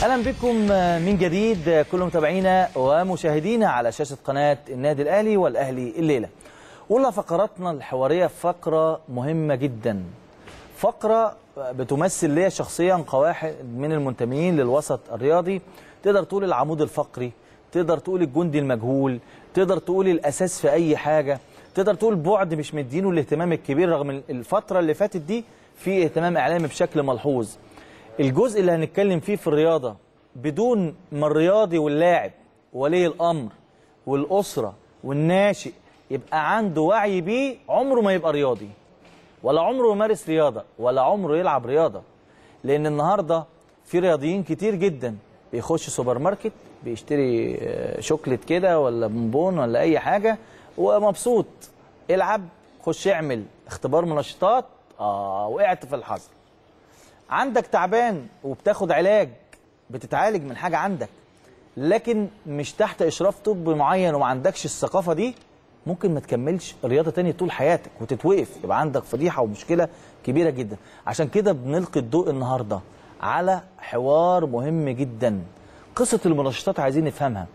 اهلا بكم من جديد كل متابعينا ومشاهدينا على شاشه قناه النادي الاهلي والاهلي الليله. اولى فقراتنا الحواريه فقره مهمه جدا. فقره بتمثل ليا شخصيا كواحد من المنتمين للوسط الرياضي تقدر تقول العمود الفقري، تقدر تقول الجندي المجهول، تقدر تقول الاساس في اي حاجه، تقدر تقول بعد مش مدينه الاهتمام الكبير رغم الفتره اللي فاتت دي في اهتمام اعلامي بشكل ملحوظ. الجزء اللي هنتكلم فيه في الرياضة بدون ما الرياضي واللاعب ولي الأمر والأسرة والناشئ يبقى عنده وعي بيه عمره ما يبقى رياضي ولا عمره يمارس رياضة ولا عمره يلعب رياضة لأن النهاردة في رياضيين كتير جدا بيخش سوبر ماركت بيشتري شوكليت كده ولا بونبون ولا أي حاجة ومبسوط العب خش اعمل اختبار منشطات اه وقعت في الحظر عندك تعبان وبتاخد علاج بتتعالج من حاجه عندك لكن مش تحت اشراف طب معين وما عندكش الثقافه دي ممكن ما تكملش رياضه تانية طول حياتك وتتوقف يبقى عندك فضيحه ومشكله كبيره جدا عشان كده بنلقي الضوء النهارده على حوار مهم جدا قصه المنشطات عايزين نفهمها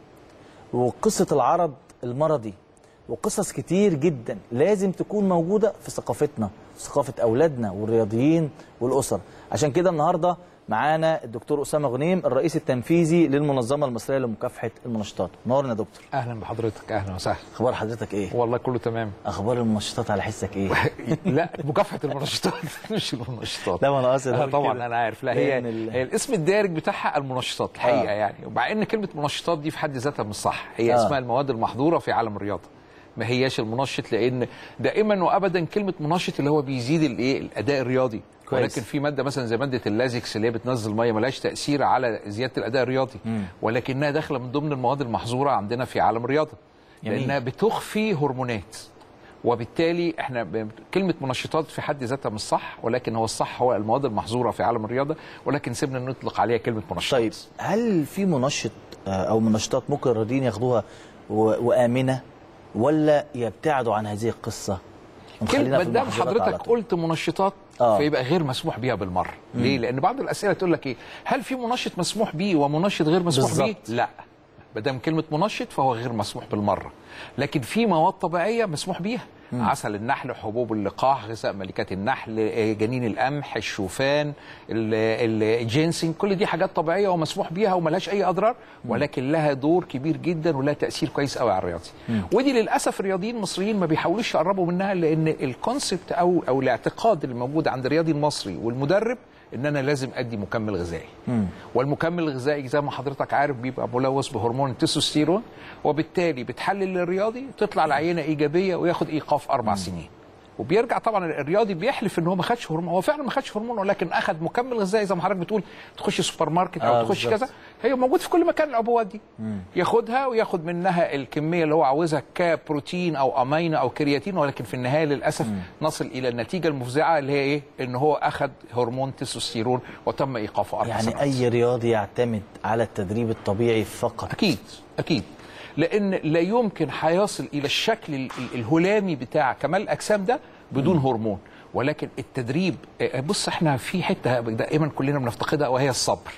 وقصه العرض المرضي وقصص كتير جدا لازم تكون موجوده في ثقافتنا في ثقافه اولادنا والرياضيين والاسر عشان كده النهارده معانا الدكتور اسامه غنيم الرئيس التنفيذي للمنظمه المصريه لمكافحه المنشطات نورنا يا دكتور اهلا بحضرتك اهلا وسهلا اخبار حضرتك ايه والله كله تمام اخبار المنشطات على حسك ايه لا مكافحه المنشطات مش المنشطات لا ما انا قصدي آه طبعا كده. انا عارف لا هي, ال... هي الاسم الدارج بتاعها المنشطات الحقيقه آه. آه. يعني ومع ان كلمه منشطات دي في حد ذاتها مش صح هي آه. آه. اسمها المواد المحظوره في عالم الرياضه ما هياش المنشط لان دائما وابدا كلمه منشط اللي هو بيزيد الايه الاداء الرياضي كويس. ولكن في ماده مثلا زي ماده اللازكس اللي هي بتنزل ميه ملهاش تاثير على زياده الاداء الرياضي مم. ولكنها داخله من ضمن المواد المحظوره عندنا في عالم الرياضه جميل. لانها بتخفي هرمونات وبالتالي احنا ب- كلمه منشطات في حد ذاتها مش صح ولكن هو الصح هو المواد المحظوره في عالم الرياضه ولكن سيبنا نطلق عليها كلمه منشطات طيب هل في منشط آه، او منشطات ممكن الرياضيين ياخدوها و... وامنه ولا يبتعدوا عن هذه القصه ونخلينا كلمه في ما دام المحظورات على حضرتك طول؟ قلت منشطات آه. فيبقى غير مسموح بيها بالمره ليه لان بعض الاسئله تقول لك ايه هل في منشط مسموح بيه ومنشط غير مسموح بيه بالظبط. لا ما دام كلمه منشط فهو غير مسموح بالمره لكن في مواد طبيعيه مسموح بيها عسل النحل حبوب اللقاح غذاء ملكات النحل آه، جنين القمح الشوفان ال- ال- الجينسينج كل دي حاجات طبيعيه ومسموح بيها وملهاش اي اضرار ولكن لها دور كبير جدا ولها تاثير كويس قوي على الرياضي ودي للاسف الرياضيين المصريين ما بيحاولوش يقربوا منها لان الكونسبت او او الاعتقاد اللي موجود عند الرياضي المصري والمدرب ان انا لازم ادي مكمل غذائي والمكمل الغذائي زي ما حضرتك عارف بيبقى ملوث بهرمون التستوستيرون وبالتالي بتحلل للرياضي تطلع العينه ايجابيه وياخد ايقاف اربع سنين وبيرجع طبعا الرياضي بيحلف ان هو ما خدش هرمون هو فعلا ما خدش هرمون ولكن اخد مكمل غذائي زي ما حضرتك بتقول تخش سوبر ماركت او آه، تخش بالظبط. كذا هي موجود في كل مكان العبوات دي ياخدها وياخد منها الكميه اللي هو عاوزها كبروتين او امينو او كرياتين ولكن في النهايه للاسف نصل الى النتيجه المفزعه اللي هي ايه ان هو اخد هرمون تستوستيرون وتم ايقافه اربع يعني سنوات. اي رياضي يعتمد على التدريب الطبيعي فقط اكيد اكيد لان لا يمكن هيصل الى الشكل ال- ال- الهلامي بتاع كمال الاجسام ده بدون هرمون ولكن التدريب آه، بص احنا في حته دائما كلنا بنفتقدها وهي الصبر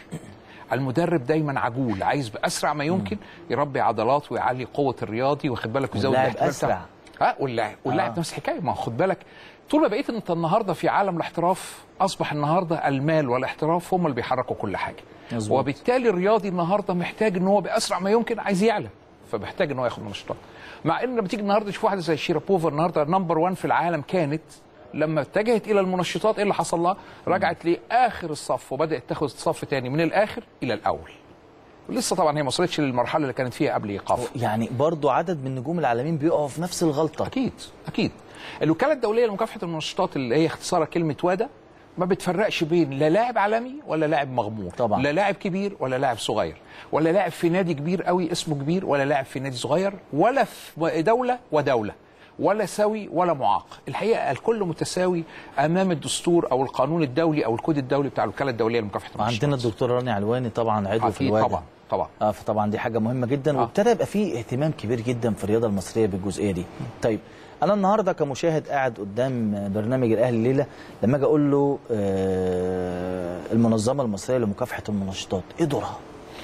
المدرب دايما عجول عايز باسرع ما يمكن يربي عضلات ويعلي قوه الرياضي واخد بالك ويزود واللاعب الاحتمال أسرع. بتاعه. ها واللاعب واللاعب آه. نفس الحكايه ما هو خد بالك طول ما بقيت انت النهارده في عالم الاحتراف اصبح النهارده المال والاحتراف هم اللي بيحركوا كل حاجه مظبوط. وبالتالي الرياضي النهارده محتاج ان هو باسرع ما يمكن عايز يعلى فمحتاج ان هو ياخد منشطات مع ان لما تيجي النهارده تشوف واحده زي شيرابوفا النهارده نمبر 1 في العالم كانت لما اتجهت الى المنشطات ايه اللي حصل لها؟ رجعت لاخر الصف وبدات تاخد صف تاني من الاخر الى الاول. ولسه طبعا هي ما وصلتش للمرحله اللي كانت فيها قبل ايقافها. يعني برضو عدد من نجوم العالمين بيقعوا في نفس الغلطه اكيد اكيد الوكاله الدوليه لمكافحه المنشطات اللي هي اختصارها كلمه وادا ما بتفرقش بين لا لاعب عالمي ولا لاعب مغمور طبعا. لا لاعب كبير ولا لاعب صغير ولا لاعب في نادي كبير قوي اسمه كبير ولا لاعب في نادي صغير ولا في دوله ودوله ولا سوي ولا معاق الحقيقه الكل متساوي امام الدستور او القانون الدولي او الكود الدولي بتاع الوكاله الدوليه لمكافحه المنشطات وعندنا الدكتور راني علواني طبعا عضو في أكيد الوادي طبعا طبعا اه فطبعا دي حاجه مهمه جدا آه. وابتدى يبقى فيه اهتمام كبير جدا في الرياضه المصريه بالجزئيه دي طيب انا النهارده كمشاهد قاعد قدام برنامج الاهلي الليله لما اجي اقول له آه المنظمه المصريه لمكافحه المنشطات ايه دورها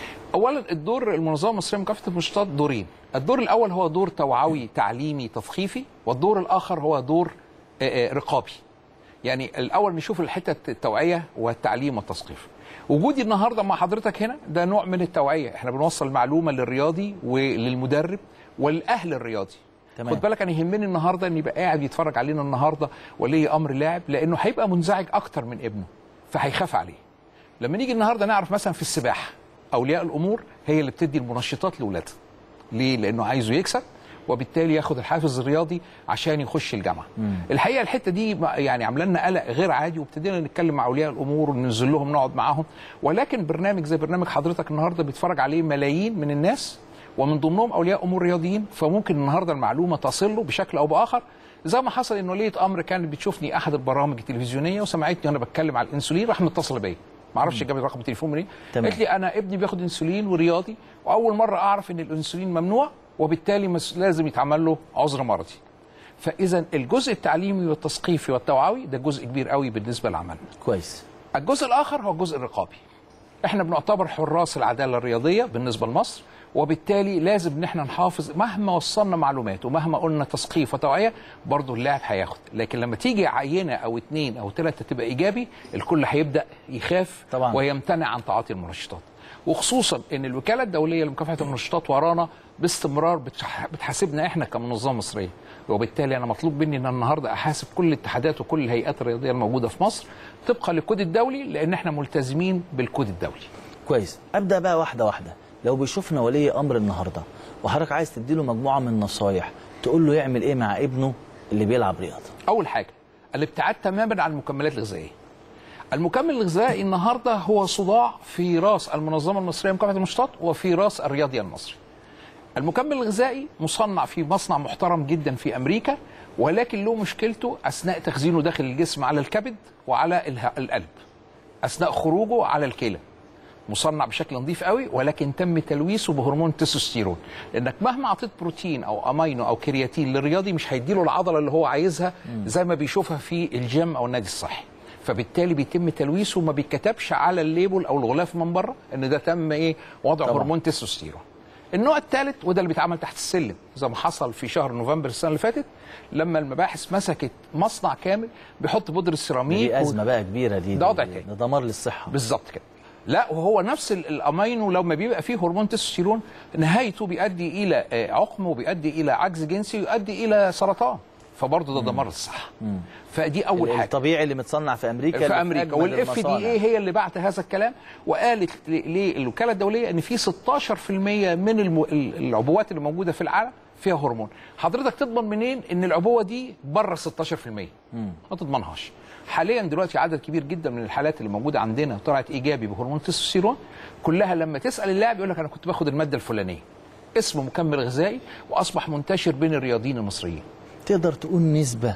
اولا الدور المنظمه المصريه لمكافحه المنشطات دورين الدور الاول هو دور توعوي تعليمي تثقيفي والدور الاخر هو دور آه، آه، رقابي يعني الاول نشوف الحته التوعيه والتعليم والتثقيف وجودي النهارده مع حضرتك هنا ده نوع من التوعيه احنا بنوصل معلومه للرياضي وللمدرب والاهل الرياضي تمام. خد بالك انا يهمني النهارده ان يبقى قاعد يتفرج علينا النهارده ولي امر لاعب لانه هيبقى منزعج اكتر من ابنه فهيخاف عليه لما نيجي النهارده نعرف مثلا في السباحه اولياء الامور هي اللي بتدي المنشطات لاولادها ليه لانه عايزه يكسب وبالتالي ياخد الحافز الرياضي عشان يخش الجامعه الحقيقه الحته دي ما- يعني عامله لنا قلق غير عادي وابتدينا نتكلم مع اولياء الامور وننزل لهم نقعد معاهم ولكن برنامج زي برنامج حضرتك النهارده بيتفرج عليه ملايين من الناس ومن ضمنهم اولياء امور رياضيين فممكن النهارده المعلومه تصل له بشكل او باخر زي ما حصل ان وليه امر كانت بتشوفني احد البرامج التلفزيونيه وسمعتني وانا بتكلم على الانسولين راح متصله بيا ما اعرفش جابت رقم التليفون منين تمام. قالت لي انا ابني بياخد انسولين ورياضي واول مره اعرف ان الانسولين ممنوع وبالتالي مس- لازم يتعمل له عذر مرضي فاذا الجزء التعليمي والتثقيفي والتوعوي ده جزء كبير قوي بالنسبه لعملنا كويس الجزء الاخر هو الجزء الرقابي احنا بنعتبر حراس العداله الرياضيه بالنسبه لمصر وبالتالي لازم ان احنا نحافظ مهما وصلنا معلومات ومهما قلنا تثقيف وتوعيه برضه اللاعب هياخد لكن لما تيجي عينه او اتنين او ثلاثه تبقى ايجابي الكل هيبدا يخاف طبعاً. ويمتنع عن تعاطي المنشطات وخصوصا ان الوكاله الدوليه لمكافحه المنشطات ورانا باستمرار بتح- بتحاسبنا احنا كمنظمه مصريه وبالتالي انا مطلوب مني ان أنا النهارده احاسب كل الاتحادات وكل الهيئات الرياضيه الموجوده في مصر طبقا للكود الدولي لان احنا ملتزمين بالكود الدولي كويس ابدا بقى واحده واحده لو بيشوفنا ولي امر النهارده وحضرتك عايز تديله مجموعه من النصايح تقول له يعمل ايه مع ابنه اللي بيلعب رياضه اول حاجه الابتعاد تماما عن المكملات الغذائيه المكمل الغذائي النهارده هو صداع في راس المنظمه المصريه لمكافحه المنشطات وفي راس الرياضي المصري المكمل الغذائي مصنع في مصنع محترم جدا في امريكا ولكن له مشكلته اثناء تخزينه داخل الجسم على الكبد وعلى اله- القلب اثناء خروجه على الكلى مصنع بشكل نظيف قوي ولكن تم تلويثه بهرمون التستوستيرون لانك مهما اعطيت بروتين او امينو او كرياتين للرياضي مش هيديله العضله اللي هو عايزها زي ما بيشوفها في الجيم او النادي الصحي فبالتالي بيتم تلويثه وما بيتكتبش على الليبل او الغلاف من بره ان ده تم ايه وضع طبعاً. هرمون تستوستيرون النوع الثالث وده اللي بيتعمل تحت السلم زي ما حصل في شهر نوفمبر السنه اللي فاتت لما المباحث مسكت مصنع كامل بيحط بودره سيراميك دي ازمه بقى كبيره دي ده وضع دي- تاني. ده دمار للصحه بالظبط كده لا وهو نفس ال- الامينو لما بيبقى فيه هرمون تستوستيرون نهايته بيؤدي الى آه، عقم وبيؤدي الى عجز جنسي ويؤدي الى سرطان فبرضه ده دمار الصحه فدي اول حاجه الطبيعي اللي متصنع في امريكا اللي في امريكا أجمل والاف دي المصانع. اي هي اللي بعت هذا الكلام وقالت ل- للوكاله الدوليه ان في 16% من الم- ال- العبوات اللي موجوده في العالم فيها هرمون حضرتك تضمن منين ان العبوه دي بره 16% ما تضمنهاش حاليا دلوقتي عدد كبير جدا من الحالات اللي موجوده عندنا طلعت ايجابي بهرمون التستوستيرون كلها لما تسال اللاعب يقول لك انا كنت باخد الماده الفلانيه اسمه مكمل غذائي واصبح منتشر بين الرياضيين المصريين تقدر تقول نسبه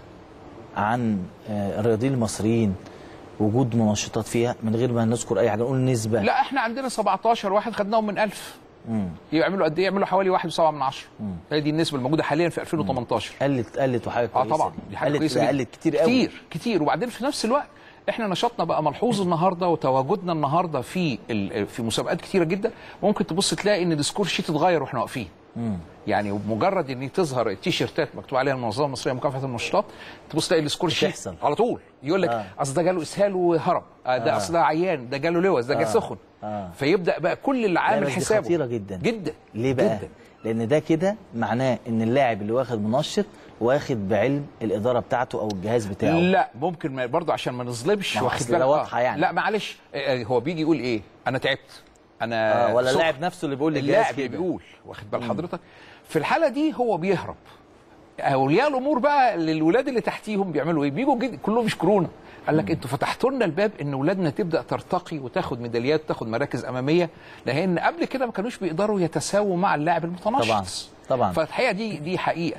عن آه، الرياضيين المصريين وجود منشطات فيها من غير ما نذكر اي حاجه نقول نسبه لا احنا عندنا 17 واحد خدناهم من 1000 يعملوا قد ايه يعملوا حوالي 1.7 من عشرة هي دي النسبه الموجوده حاليا في 2018 قلت قلت وحاجه اه كويسه طبعا دي حاجه قلت كويسه لا، جدا. قلت كتير قوي كتير كتير وبعدين في نفس الوقت احنا نشاطنا بقى ملحوظ النهارده وتواجدنا النهارده في ال- في مسابقات كتيره جدا ممكن تبص تلاقي ان السكور شيت اتغير واحنا واقفين يعني مجرد ان تظهر التيشيرتات مكتوب عليها المنظمه المصريه لمكافحه المنشطات تبص تلاقي السكور شيت بتحصل. على طول يقول لك آه. اصل ده جاله اسهال وهرب آه ده آه. اصل ده عيان ده جاله لوز ده جه سخن آه. فيبدا بقى كل اللي لا، عامل بس دي حسابه خطيره جدا جدا ليه بقى جدا. لان ده كده معناه ان اللاعب اللي واخد منشط واخد بعلم الاداره بتاعته او الجهاز بتاعه لا ممكن ما برضه عشان ما نظلمش ما هو واخد أصل بالك ده آه. واضحة يعني. لا معلش آه، هو بيجي يقول ايه انا تعبت انا آه ولا سخن. اللاعب نفسه اللي بيقول للجهاز اللاعب كده اللي بيقول واخد بال حضرتك في الحاله دي هو بيهرب اولياء الامور بقى للولاد اللي تحتيهم بيعملوا ايه بيجوا جد كلهم يشكرونا قال لك انتوا فتحتوا لنا الباب ان اولادنا تبدا ترتقي وتاخد ميداليات وتاخد مراكز اماميه لان قبل كده ما كانوش بيقدروا يتساووا مع اللاعب المتنشط طبعاً، طبعاً. فالحقيقه دي دي حقيقه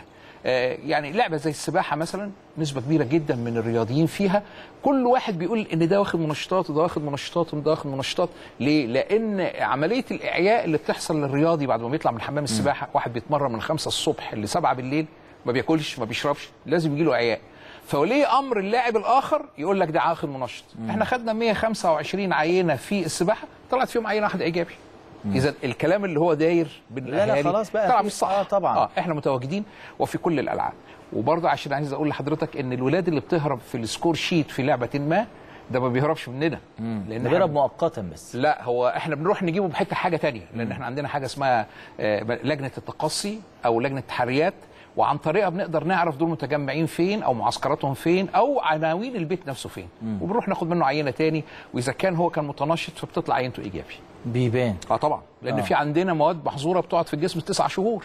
آه، يعني لعبه زي السباحه مثلا نسبه كبيره جدا من الرياضيين فيها كل واحد بيقول ان ده واخد منشطات وده واخد منشطات وده واخد منشطات ليه لان عمليه الاعياء اللي بتحصل للرياضي بعد ما بيطلع من حمام السباحه واحد بيتمرن من 5 الصبح ل 7 بالليل ما بياكلش ما بيشربش لازم يجي له اعياء فولي امر اللاعب الاخر يقول لك ده واخد منشط احنا خدنا 125 عينه في السباحه طلعت فيهم عينه واحده ايجابي اذا الكلام اللي هو داير بين لا لا الأهالي خلاص بقى طبعا في- مش صح آه طبعا. اه احنا متواجدين وفي كل الالعاب وبرضه عشان عايز اقول لحضرتك ان الولاد اللي بتهرب في السكور شيت في لعبه ما ده ما بيهربش مننا لان ده بيهرب إحنا- مؤقتا بس لا هو احنا بنروح نجيبه بحته حاجه تانية لان احنا عندنا حاجه اسمها آه، لجنه التقصي او لجنه تحريات وعن طريقها بنقدر نعرف دول متجمعين فين او معسكراتهم فين او عناوين البيت نفسه فين وبنروح ناخد منه عينه تاني واذا كان هو كان متنشط فبتطلع عينته ايجابي بيبان اه طبعا لان آه. آه. في عندنا مواد محظوره بتقعد في الجسم تسع شهور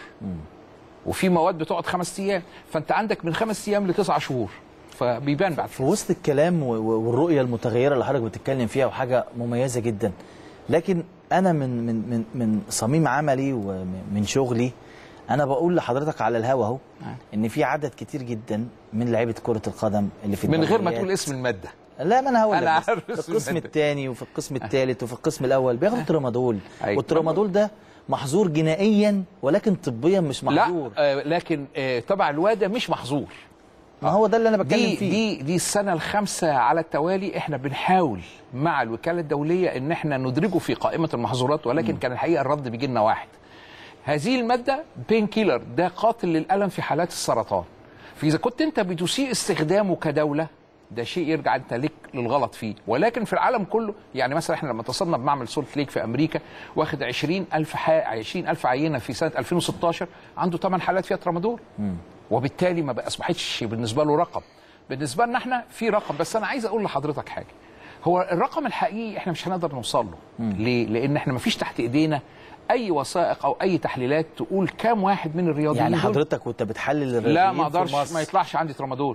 وفي مواد بتقعد خمس ايام فانت عندك من خمس ايام لتسع شهور فبيبان بعد في وسط الكلام و- و- والرؤيه المتغيره اللي حضرتك بتتكلم فيها وحاجه مميزه جدا لكن انا من من من من صميم عملي ومن شغلي انا بقول لحضرتك على الهوا اهو نعم. ان في عدد كتير جدا من لعيبه كره القدم اللي في من غير ما الدوريات. تقول اسم الماده لا ما انا هقول لك أنا بس. عارف في اسم القسم المادة. الثاني وفي القسم الثالث وفي القسم الاول بياخدوا ترامادول أيوة. والترامادول ده محظور جنائيا ولكن طبيا مش محظور لا آه لكن آه تبع الواده مش محظور ما هو ده اللي انا بتكلم دي فيه دي دي السنه الخامسه على التوالي احنا بنحاول مع الوكاله الدوليه ان احنا ندرجه في قائمه المحظورات ولكن كان الحقيقه الرد بيجي لنا واحد هذه الماده بين كيلر ده قاتل للالم في حالات السرطان فاذا كنت انت بتسيء استخدامه كدوله ده شيء يرجع انت ليك للغلط فيه ولكن في العالم كله يعني مثلا احنا لما اتصلنا بمعمل سولت ليك في امريكا واخد 20000 ح... 20000 عينه في سنه 2016 عنده 8 حالات فيها ترامادول وبالتالي ما بقى اصبحتش بالنسبه له رقم بالنسبه لنا احنا في رقم بس انا عايز اقول لحضرتك حاجه هو الرقم الحقيقي احنا مش هنقدر نوصل له ليه لان احنا ما فيش تحت ايدينا اي وثائق او اي تحليلات تقول كام واحد من الرياضيين يعني دول- حضرتك وانت بتحلل الرياضيين لا ما في اقدرش مصر، ما يطلعش عندي ترامادول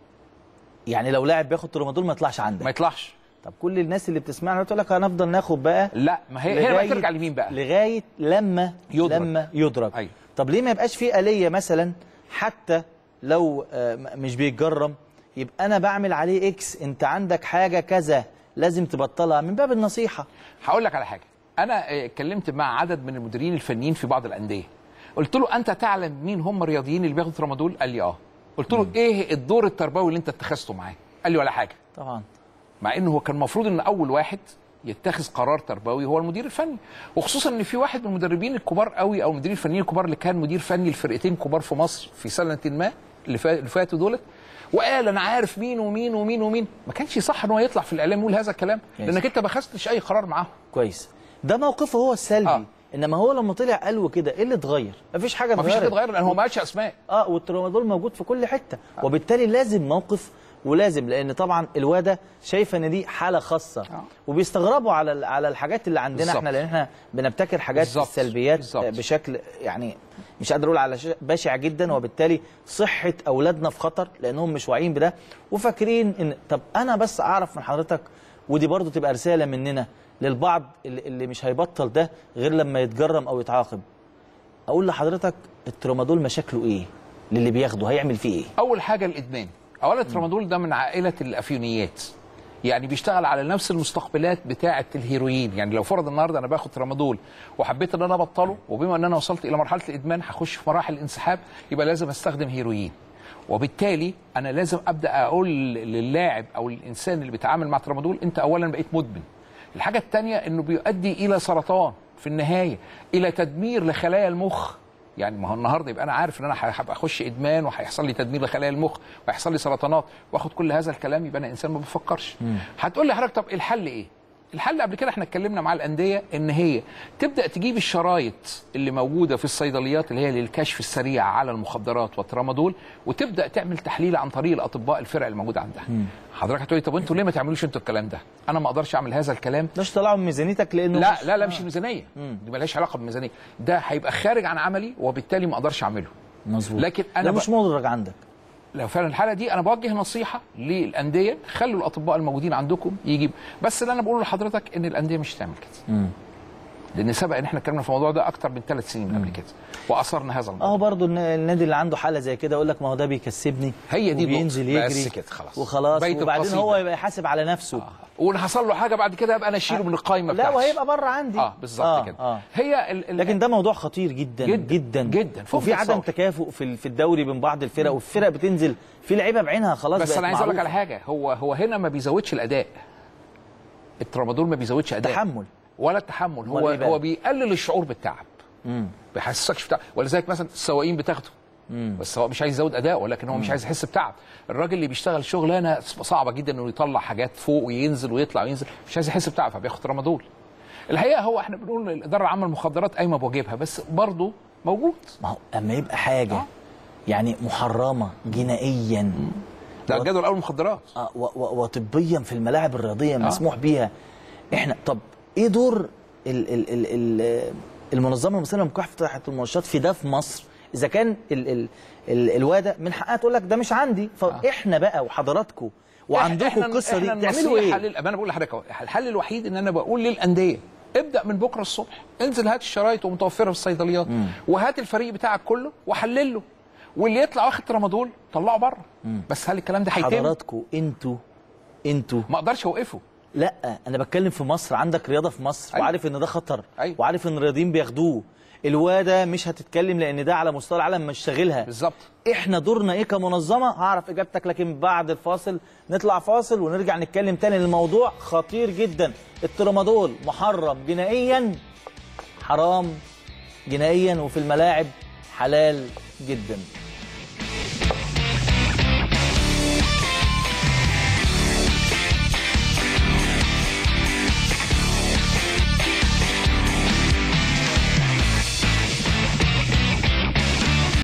يعني لو لاعب بياخد ترامادول ما يطلعش ما عندك يطلعش طب كل الناس اللي بتسمعنا تقول لك هنفضل ناخد بقى لا ما هي هي بقى ترجع لمين بقى لغايه لما يدرك. لما يدرك أيوة. طب ليه ما يبقاش في آلية مثلا حتى لو آه، م- مش بيتجرم يبقى انا بعمل عليه اكس انت عندك حاجه كذا لازم تبطلها من باب النصيحه هقول لك على حاجه انا آه، اتكلمت مع عدد من المديرين الفنيين في بعض الانديه قلت له انت تعلم مين هم الرياضيين اللي بياخدوا ترامادول قال لي اه قلت له ايه الدور التربوي اللي انت اتخذته معاه قال لي ولا حاجه طبعا مع انه هو كان المفروض ان اول واحد يتخذ قرار تربوي هو المدير الفني وخصوصا ان في واحد من المدربين الكبار قوي او المديرين الفنيين الكبار اللي كان مدير فني لفرقتين كبار في مصر في سنه ما اللي فا- اللي فاتوا دولت وقال انا عارف مين ومين ومين ومين ما كانش صح ان هو يطلع في الاعلام يقول هذا الكلام يس. لانك انت ما خدتش اي قرار معاهم كويس ده موقفه هو السلبي آه. انما هو لما طلع قال وكده ايه اللي اتغير مفيش حاجه ما فيش حاجه اتغيرت. اتغير لان هو ما قالش اسماء اه والترامادول موجود في كل حته وبالتالي لازم موقف ولازم لان طبعا الواده شايفه ان دي حاله خاصه آه. وبيستغربوا على ال- على الحاجات اللي عندنا بالظبط. احنا لان احنا بنبتكر حاجات بالظبط. السلبيات بالظبط. بشكل يعني مش قادر اقول على ش- بشع جدا وبالتالي صحه اولادنا في خطر لانهم مش واعيين بده وفاكرين ان طب انا بس اعرف من حضرتك ودي برضو تبقى رساله مننا للبعض اللي اللي مش هيبطل ده غير لما يتجرم او يتعاقب اقول لحضرتك الترامادول مشاكله ايه للي بياخده هيعمل فيه ايه اول حاجه الادمان اولا الترامادول ده من عائله الافيونيات يعني بيشتغل على نفس المستقبلات بتاعه الهيروين يعني لو فرض النهارده انا باخد ترامادول وحبيت ان انا ابطله وبما ان انا وصلت الى مرحله الادمان هخش في مراحل الانسحاب يبقى لازم استخدم هيروين وبالتالي انا لازم ابدا اقول للاعب او الانسان اللي بيتعامل مع ترامادول انت اولا بقيت مدمن الحاجه الثانيه انه بيؤدي الى سرطان في النهايه الى تدمير لخلايا المخ يعني ما هو النهارده يبقى انا عارف ان انا هبقى اخش ادمان وهيحصل لي تدمير لخلايا المخ وهيحصل لي سرطانات واخد كل هذا الكلام يبقى انا انسان ما بفكرش هتقول لي حضرتك طب الحل ايه الحل قبل كده احنا اتكلمنا مع الانديه ان هي تبدا تجيب الشرايط اللي موجوده في الصيدليات اللي هي للكشف السريع على المخدرات والترامادول وتبدا تعمل تحليل عن طريق الاطباء الفرق الموجوده عندها حضرتك هتقولي طب انتوا ليه ما تعملوش انتوا الكلام ده انا ما اقدرش اعمل هذا الكلام مش طلعوا من ميزانيتك لانه لا مش- لا لا مش الميزانيه دي مالهاش علاقه بالميزانيه ده هيبقى خارج عن عملي وبالتالي ما اقدرش اعمله مظبوط لكن أنا ده ب- مش مدرج عندك لو فعلا الحاله دي انا بوجه نصيحه للانديه خلوا الاطباء الموجودين عندكم يجيب بس اللي انا بقوله لحضرتك ان الانديه مش هتعمل كده لان سبق ان احنا اتكلمنا في الموضوع ده اكتر من ثلاث سنين قبل كده واثرنا هذا الموضوع اهو برضه الن- النادي اللي عنده حاله زي كده يقول لك ما هو ده بيكسبني هي دي وبينزل النقطة. يجري بس كده خلاص. وخلاص بيت وبعدين القصيدة. هو يبقى يحاسب على نفسه آه. وان حصل له حاجه بعد كده ابقى انا اشيله من القايمه لا بتاعتي وهيبقى بره عندي اه بالظبط آه، كده آه. هي ال ال لكن ده موضوع خطير جدا جداً، جدا جداً، فوق وفي عدم التصور. تكافؤ في ال- في الدوري بين بعض الفرق والفرق بتنزل في لعيبه بعينها خلاص بس بقت انا عايز اقول لك على معروفة. حاجه هو هو هنا ما بيزودش الاداء الترامادول ما بيزودش اداء تحمل ولا التحمل هو أمال إيه بقى؟ هو بيقلل الشعور بالتعب مم. بيحسسكش بتعب ولذلك مثلا السواقين بتاخده بس هو مش عايز يزود اداء ولكن هو مش عايز يحس بتعب الراجل اللي بيشتغل شغلانه صعبه جدا انه يطلع حاجات فوق وينزل ويطلع وينزل مش عايز يحس بتعب فبياخد ترامادول الحقيقه هو احنا بنقول الاداره العامه للمخدرات قايمه بواجبها بس برضه موجود ما هو اما يبقى حاجه آه. يعني محرمه جنائيا ده الجدول الاول المخدرات آه، و- و- وطبيا في الملاعب الرياضيه مسموح بيها احنا طب ايه دور ال ال ال ال المنظمه المصريه لمكافحه المنشطات في ده في مصر اذا كان ال ال ال الواده من حقها تقول لك ده مش عندي فاحنا بقى وحضراتكم وعندكم إحنا- القصه دي إحنا تعملوا النصيحة ايه؟ لل... انا بقول لحضرتك أهو، الحل الوحيد ان انا بقول للانديه ابدا من بكره الصبح انزل هات الشرايط ومتوفره في الصيدليات وهات الفريق بتاعك كله وحلله واللي يطلع واخد ترامادول طلعه بره بس هل الكلام ده هيتم حضراتكم انتوا انتوا ما اقدرش اوقفه لا انا بتكلم في مصر عندك رياضه في مصر أيوة. وعارف ان ده خطر أيوة. وعارف ان الرياضيين بياخدوه الواده مش هتتكلم لان ده على مستوى العالم مش شاغلها بالظبط احنا دورنا ايه كمنظمه هعرف اجابتك لكن بعد الفاصل نطلع فاصل ونرجع نتكلم تاني الموضوع خطير جدا الترامادول محرم جنائيا حرام جنائيا وفي الملاعب حلال جدا